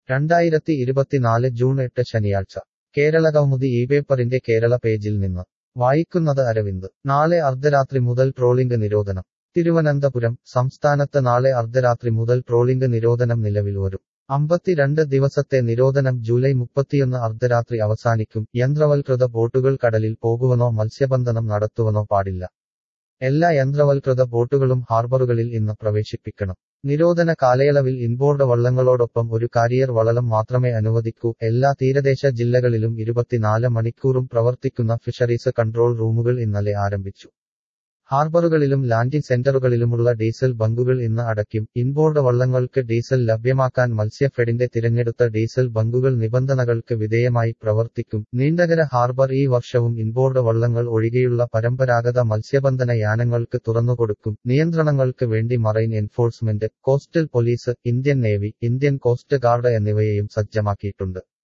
രണ്ടായിരത്തി ഇരുപത്തിനാല് ജൂൺ എട്ട് ശനിയാഴ്ച കേരളകൗമുദി ഈ പേപ്പറിന്റെ കേരള പേജിൽ നിന്ന് വായിക്കുന്നത് അരവിന്ദ് നാളെ അർദ്ധരാത്രി മുതൽ ട്രോളിംഗ് നിരോധനം തിരുവനന്തപുരം സംസ്ഥാനത്ത് നാളെ അർദ്ധരാത്രി മുതൽ ട്രോളിംഗ് നിരോധനം നിലവിൽ വരും അമ്പത്തിരണ്ട് ദിവസത്തെ നിരോധനം ജൂലൈ മുപ്പത്തിയൊന്ന് അർദ്ധരാത്രി അവസാനിക്കും യന്ത്രവൽകൃത ബോട്ടുകൾ കടലിൽ പോകുവനോ മത്സ്യബന്ധനം നടത്തുവനോ പാടില്ല എല്ലാ യന്ത്രവൽകൃത ബോട്ടുകളും ഹാർബറുകളിൽ ഇന്ന് പ്രവേശിപ്പിക്കണം നിരോധന കാലയളവിൽ ഇൻബോർഡ് വള്ളങ്ങളോടൊപ്പം ഒരു കാരിയർ വള്ളം മാത്രമേ അനുവദിക്കൂ എല്ലാ തീരദേശ ജില്ലകളിലും ഇരുപത്തിനാല് മണിക്കൂറും പ്രവർത്തിക്കുന്ന ഫിഷറീസ് കൺട്രോൾ റൂമുകൾ ഇന്നലെ ആരംഭിച്ചു ഹാർബറുകളിലും ലാൻഡിംഗ് സെന്ററുകളിലുമുള്ള ഡീസൽ ബങ്കുകൾ ഇന്ന് അടയ്ക്കും ഇൻബോർഡ് വള്ളങ്ങൾക്ക് ഡീസൽ ലഭ്യമാക്കാൻ മത്സ്യഫെഡിന്റെ തിരഞ്ഞെടുത്ത ഡീസൽ ബങ്കുകൾ നിബന്ധനകൾക്ക് വിധേയമായി പ്രവർത്തിക്കും നീണ്ടകര ഹാർബർ ഈ വർഷവും ഇൻബോർഡ് വള്ളങ്ങൾ ഒഴികെയുള്ള പരമ്പരാഗത മത്സ്യബന്ധന യാനങ്ങൾക്ക് തുറന്നുകൊടുക്കും നിയന്ത്രണങ്ങൾക്ക് വേണ്ടി marine enforcement coastal police Indian navy Indian coast guard എന്നിവയെയും സജ്ജമാക്കിയിട്ടുണ്ട്